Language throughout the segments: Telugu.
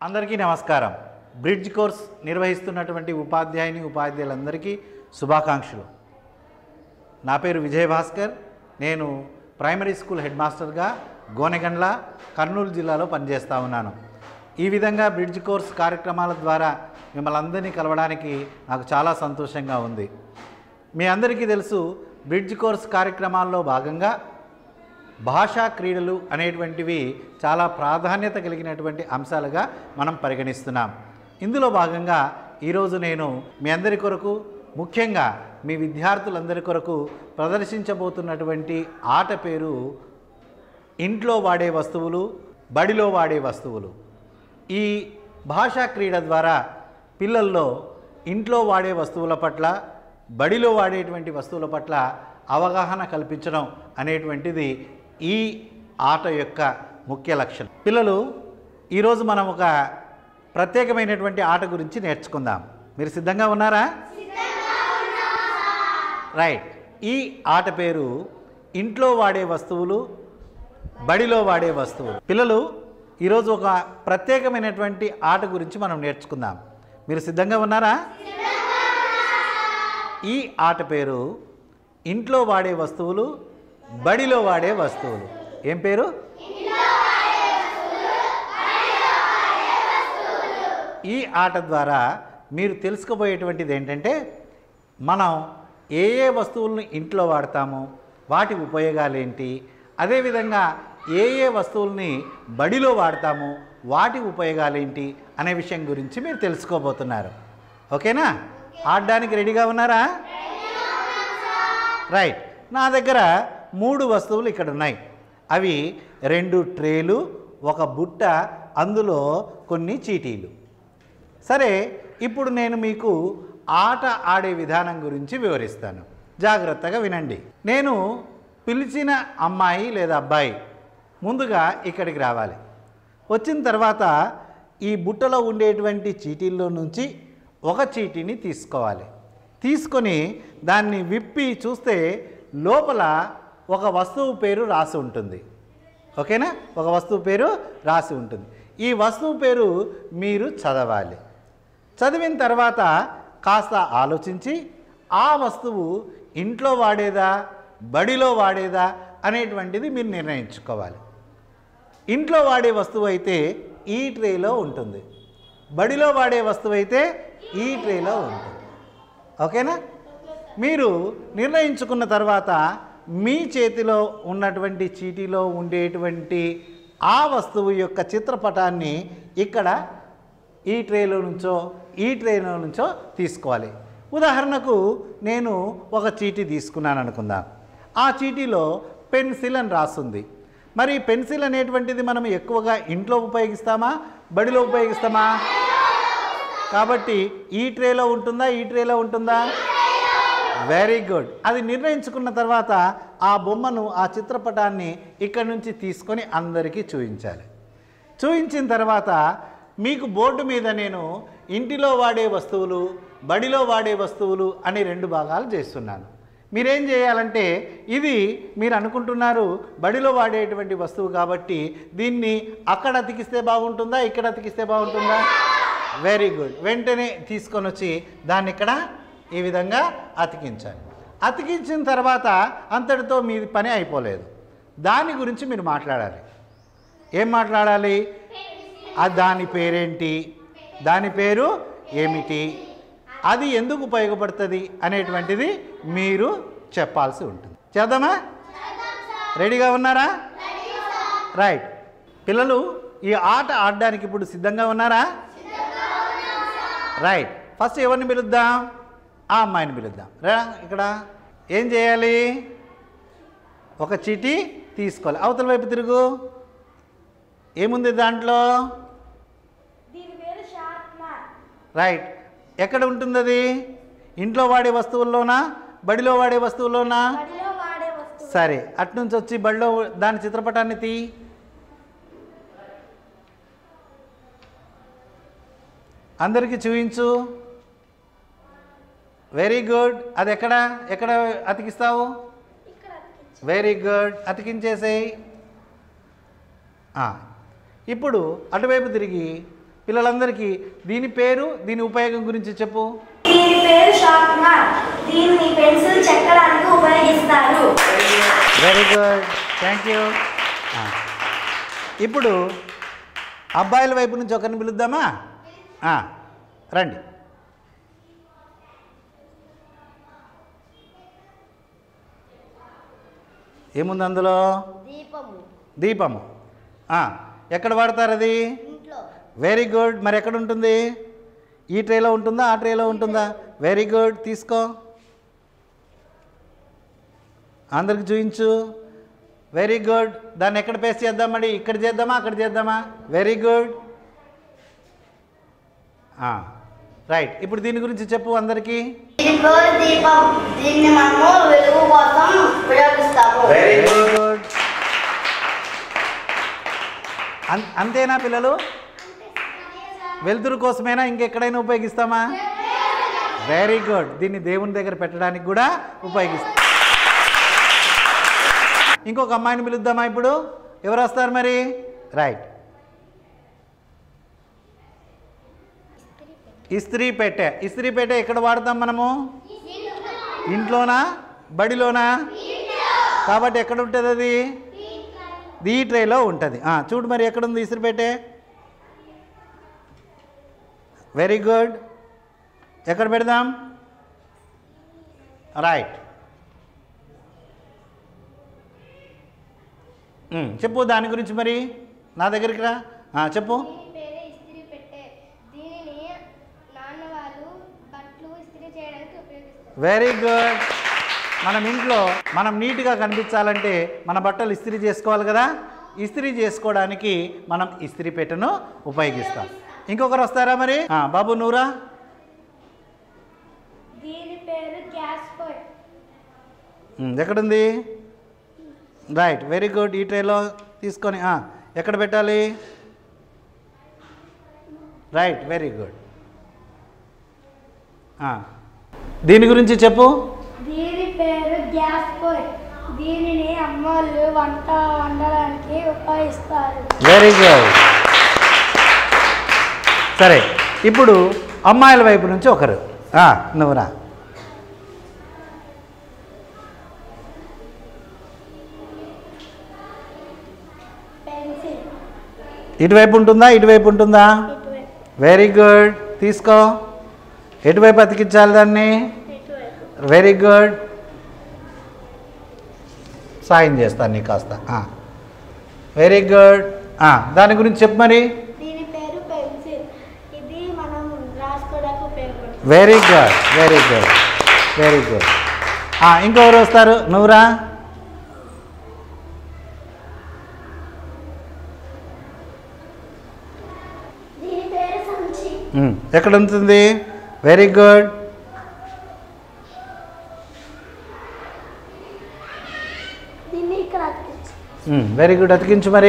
అందరికీ నమస్కారం బ్రిడ్జ్ కోర్స్ నిర్వహిస్తున్నటువంటి ఉపాధ్యాయుని ఉపాధ్యాయులందరికీ శుభాకాంక్షలు నా పేరు విజయభాస్కర్ నేను ప్రైమరీ స్కూల్ హెడ్ మాస్టర్గా గోనెగండ్ల కర్నూలు జిల్లాలో పనిచేస్తూ ఉన్నాను ఈ విధంగా బ్రిడ్జ్ కోర్స్ కార్యక్రమాల ద్వారా మిమ్మల్ని అందరినీ కలవడానికి నాకు చాలా సంతోషంగా ఉంది మీ అందరికీ తెలుసు బ్రిడ్జ్ కోర్స్ కార్యక్రమాల్లో భాగంగా భాషా క్రీడలు అనేటువంటివి చాలా ప్రాధాన్యత కలిగినటువంటి అంశాలుగా మనం పరిగణిస్తున్నాం ఇందులో భాగంగా ఈరోజు నేను మీ అందరి కొరకు ముఖ్యంగా మీ విద్యార్థులందరి కొరకు ప్రదర్శించబోతున్నటువంటి ఆట పేరు ఇంట్లో వాడే వస్తువులు బడిలో వాడే వస్తువులు ఈ భాషా క్రీడ ద్వారా పిల్లల్లో ఇంట్లో వాడే వస్తువుల పట్ల బడిలో వాడేటువంటి వస్తువుల పట్ల అవగాహన కల్పించడం అనేటువంటిది ఈ ఆట యొక్క ముఖ్య లక్ష్యం పిల్లలు ఈరోజు మనం ఒక ప్రత్యేకమైనటువంటి ఆట గురించి నేర్చుకుందాం మీరు సిద్ధంగా ఉన్నారా రైట్ ఈ ఆట పేరు ఇంట్లో వాడే వస్తువులు బడిలో వాడే వస్తువులు పిల్లలు ఈరోజు ఒక ప్రత్యేకమైనటువంటి ఆట గురించి మనం నేర్చుకుందాం మీరు సిద్ధంగా ఉన్నారా ఈ ఆట పేరు ఇంట్లో వాడే వస్తువులు బడిలో వాడే వస్తువులు ఏం పేరు ఈ ఆట ద్వారా మీరు తెలుసుకోబోయేటువంటిది ఏంటంటే మనం ఏ ఏ వస్తువులను ఇంట్లో వాడతాము వాటి ఉపయోగాలు ఏంటి అదేవిధంగా ఏ ఏ వస్తువుల్ని బడిలో వాడతాము వాటి ఉపయోగాలు ఏంటి అనే విషయం గురించి మీరు తెలుసుకోబోతున్నారు ఓకేనా ఆడడానికి రెడీగా ఉన్నారా రైట్ నా దగ్గర మూడు వస్తువులు ఇక్కడ ఉన్నాయి అవి రెండు ట్రేలు ఒక బుట్ట అందులో కొన్ని చీటీలు సరే ఇప్పుడు నేను మీకు ఆట ఆడే విధానం గురించి వివరిస్తాను జాగ్రత్తగా వినండి నేను పిలిచిన అమ్మాయి లేదా అబ్బాయి ముందుగా ఇక్కడికి రావాలి వచ్చిన తర్వాత ఈ బుట్టలో ఉండేటువంటి చీటీల్లో నుంచి ఒక చీటీని తీసుకోవాలి తీసుకొని దాన్ని విప్పి చూస్తే లోపల ఒక వస్తువు పేరు రాసి ఉంటుంది ఓకేనా ఒక వస్తువు పేరు రాసి ఉంటుంది ఈ వస్తువు పేరు మీరు చదవాలి చదివిన తర్వాత కాస్త ఆలోచించి ఆ వస్తువు ఇంట్లో వాడేదా బడిలో వాడేదా అనేటువంటిది మీరు నిర్ణయించుకోవాలి ఇంట్లో వాడే వస్తువు అయితే ఈ ట్రేలో ఉంటుంది బడిలో వాడే వస్తువు అయితే ఈ ట్రేలో ఉంటుంది ఓకేనా మీరు నిర్ణయించుకున్న తర్వాత మీ చేతిలో ఉన్నటువంటి చీటీలో ఉండేటువంటి ఆ వస్తువు యొక్క చిత్రపటాన్ని ఇక్కడ ఈ ట్రేలో నుంచో ఈ ట్రేలో నుంచో తీసుకోవాలి ఉదాహరణకు నేను ఒక చీటీ తీసుకున్నాను అనుకుందాం ఆ చీటీలో పెన్సిల్ అని రాస్తుంది మరి పెన్సిల్ అనేటువంటిది మనం ఎక్కువగా ఇంట్లో ఉపయోగిస్తామా బడిలో ఉపయోగిస్తామా కాబట్టి ఈ ట్రేలో ఉంటుందా ఈ ట్రేలో ఉంటుందా వెరీ గుడ్ అది నిర్ణయించుకున్న తర్వాత ఆ బొమ్మను ఆ చిత్రపటాన్ని ఇక్కడి నుంచి తీసుకొని అందరికీ చూపించాలి చూపించిన తర్వాత మీకు బోర్డు మీద నేను ఇంటిలో వాడే వస్తువులు బడిలో వాడే వస్తువులు అని రెండు భాగాలు చేస్తున్నాను మీరేం చేయాలంటే ఇది మీరు అనుకుంటున్నారు బడిలో వాడేటువంటి వస్తువు కాబట్టి దీన్ని అక్కడ అతికిస్తే బాగుంటుందా ఇక్కడ అతికిస్తే బాగుంటుందా వెరీ గుడ్ వెంటనే తీసుకొని వచ్చి దాన్ని ఇక్కడ ఈ విధంగా అతికించాలి అతికించిన తర్వాత అంతటితో మీ పని అయిపోలేదు దాని గురించి మీరు మాట్లాడాలి ఏం మాట్లాడాలి ఆ దాని పేరేంటి దాని పేరు ఏమిటి అది ఎందుకు ఉపయోగపడుతుంది అనేటువంటిది మీరు చెప్పాల్సి ఉంటుంది చేద్దామా రెడీగా ఉన్నారా రైట్ పిల్లలు ఈ ఆట ఆడడానికి ఇప్పుడు సిద్ధంగా ఉన్నారా రైట్ ఫస్ట్ ఎవరిని పిలుద్దాం ఆ అమ్మాయిని పిలుద్దాం రా ఇక్కడ ఏం చేయాలి ఒక చీటీ తీసుకోవాలి అవతల వైపు తిరుగు ఏముంది దాంట్లో దీని పేరు షార్ప్నర్ రైట్ ఎక్కడ ఉంటుంది అది ఇంట్లో వాడే వస్తువుల్లోనా బడిలో వాడే వస్తువుల్లోనా బడిలో వాడే వస్తువు సరే అట్నుంచి వచ్చి బడిలో దాని చిత్రపటాన్ని తీ అందరికీ చూపించు వెరీ గుడ్ అది ఎక్కడ ఎక్కడ అతికిస్తావు ఇక్కడ అతికించు. వెరీ గుడ్ అతికించేసేయి ఆ, ఇప్పుడు అటువైపు తిరిగి పిల్లలందరికీ దీని పేరు దీని ఉపయోగం గురించి చెప్పు దీని పేరు షార్ప్నర్ దీన్ని పెన్సిల్ చెక్కడానికి ఉపయోగిస్తారు వెరీ గుడ్ థ్యాంక్ యూ ఇప్పుడు అబ్బాయిల వైపు నుంచి ఒకరిని పిలుద్దామా ఆ, రండి ఏముంది అందులో దీపము దీపము ఆ, ఎక్కడ వాడతారు అది ఇంట్లో వెరీ గుడ్ మరి ఎక్కడ ఉంటుంది ఈ ట్రేలో ఉంటుందా ఆ ట్రేలో ఉంటుందా వెరీ గుడ్ తీసుకో అందరికి చూపించు వెరీ గుడ్ దాన్ని ఎక్కడ పేస్ట్ చేద్దామండి ఇక్కడ చేద్దామా అక్కడ చేద్దామా వెరీ గుడ్ రైట్ ఇప్పుడు దీని గురించి చెప్పు అందరికీ దీని పేరు దీపం దీన్ని మనము వెలుగు కోసం ఉపయోగిస్తాము వెరీ గుడ్ అన్- అంతేనా పిల్లలు వెలుతురు కోసమేనా ఇంకెక్కడైనా ఉపయోగిస్తామా వెరీ గుడ్ దీన్ని దేవుని దగ్గర పెట్టడానికి కూడా ఉపయోగిస్తాం ఇంకొక అమ్మాయిని పిలుద్దామా ఇప్పుడు ఎవరు వస్తారు మరి రైట్ ఇస్త్రీ పెట్టె ఇస్త్రీ పెట్టె ఎక్కడ వాడతాం మనము ఇంట్లోనా బడిలోనా కాబట్టి ఎక్కడ ఉంటుంది అది ఈ ట్రేలో ఉంటుంది ఆ, చూడు మరి ఎక్కడ ఉంది ఇస్త్రీ పెట్టె వెరీ గుడ్ ఎక్కడ పెడదాం రైట్ ఉమ్, చెప్పు దాని గురించి మరి నా దగ్గరికి రా ఆ, చెప్పు దీని పేరే ఇస్త్రీ పెట్టే దీనిని నాన్న వాళ్ళు బట్టలు ఇస్త్రీ చేయడానికి ఉపయోగిస్తారు వెరీ గుడ్ మనం ఇంట్లో మనం నీట్గా కనిపించాలంటే మన బట్టలు ఇస్త్రీ చేసుకోవాలి కదా ఇస్త్రీ చేసుకోవడానికి మనం ఇస్త్రీ పెట్టెను ఉపయోగిస్తాం ఇంకొకరు వస్తారా మరి ఆ, బాబు నూరా దీని పేరు గ్యాస్ పొయ్యి ఉమ్, ఎక్కడుంది రైట్ వెరీ గుడ్ ఈ ట్రేలో తీసుకొని ఆ, ఎక్కడ పెట్టాలి రైట్ వెరీ గుడ్ దీని గురించి చెప్పు దీని పేరు గ్యాస్ పొయ్యి దీనిని అమ్మోళ్ళు వంట వండడానికి ఉపయోగిస్తారు వెరీ గుడ్ సరే ఇప్పుడు అమ్మాయిల వైపు నుంచి ఒకరు ఆ, నువ్వురా పెన్సిల్ ఇటువైపు ఉంటుందా ఇటువైపు ఉంటుందా ఇటువైపు వెరీ గుడ్ తీసుకో ఎటువైపు అతికించాలి దాన్ని ఇటువైపు వెరీ గుడ్ సాయం చేస్తాను నీకు కాస్త వెరీ గుడ్ దాని గురించి చెప్పు మరి దీని పేరు పెన్సిల్ ఇది మనం రాసుకోవడానికి ఉపయోగపడుతుంది very good very good very good ఇంకెవరు వస్తారు నువ్వురా దీని పేరు సంచి ఉమ్, ఎక్కడ ఉంటుంది వెరీ గుడ్ దీన్ని ఇక్కడ అతికించి వెరీ గుడ్ అతికించు మరి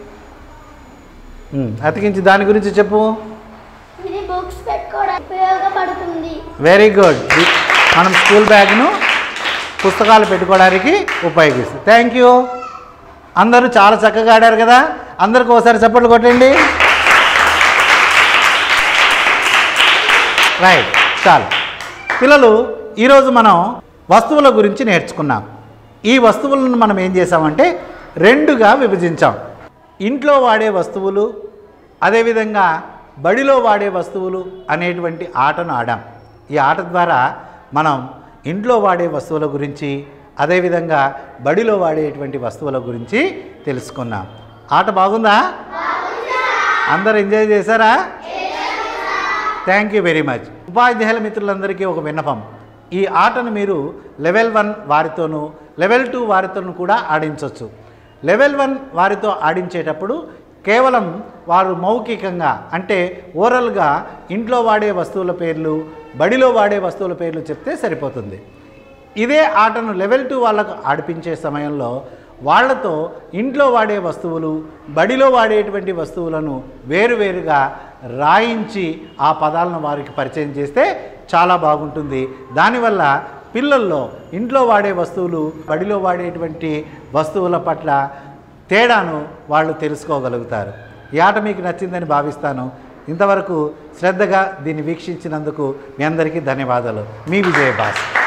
ఉమ్, అతికించి దాని గురించి చెప్పు ఇది బుక్స్ పెట్టుకోవడానికి ఉపయోగపడుతుంది వెరీ గుడ్ మనం స్కూల్ బ్యాగ్ను పుస్తకాలు పెట్టుకోవడానికి ఉపయోగిస్తాం థ్యాంక్ యూ అందరూ చాలా చక్కగా ఆడారు కదా అందరికి ఒకసారి చప్పట్లు కొట్టండి రైట్ చాలు పిల్లలు ఈరోజు మనం వస్తువుల గురించి నేర్చుకున్నాం ఈ వస్తువులను మనం ఏం చేసామంటే రెండుగా విభజించాం ఇంట్లో వాడే వస్తువులు అదేవిధంగా బడిలో వాడే వస్తువులు అనేటువంటి ఆటను ఆడాం ఈ ఆట ద్వారా మనం ఇంట్లో వాడే వస్తువుల గురించి అదేవిధంగా బడిలో వాడేటువంటి వస్తువుల గురించి తెలుసుకున్నాం ఆట బాగుందా అందరు ఎంజాయ్ చేశారా థ్యాంక్ యూ వెరీ మచ్ ఉపాధ్యాయుల మిత్రులందరికీ ఒక విన్నపం ఈ ఆటను మీరు లెవెల్ వన్ వారితోనూ లెవెల్ టూ వారితోనూ కూడా ఆడించవచ్చు లెవెల్ వన్ వారితో ఆడించేటప్పుడు కేవలం వారు మౌఖికంగా అంటే ఓరల్గా ఇంట్లో వాడే వస్తువుల పేర్లు బడిలో వాడే వస్తువుల పేర్లు చెప్తే సరిపోతుంది ఇదే ఆటను లెవెల్ టూ వాళ్ళకు ఆడిపించే సమయంలో వాళ్ళతో ఇంట్లో వాడే వస్తువులు బడిలో వాడేటువంటి వస్తువులను వేరువేరుగా రాయించి ఆ పదాలను వారికి పరిచయం చేస్తే చాలా బాగుంటుంది దానివల్ల పిల్లల్లో ఇంట్లో వాడే వస్తువులు బడిలో వాడేటువంటి వస్తువుల పట్ల తేడాను వాళ్ళు తెలుసుకోగలుగుతారు ఈ ఆట మీకు నచ్చిందని భావిస్తాను ఇంతవరకు శ్రద్ధగా దీన్ని వీక్షించినందుకు మీ అందరికీ ధన్యవాదాలు మీ విజయభాస్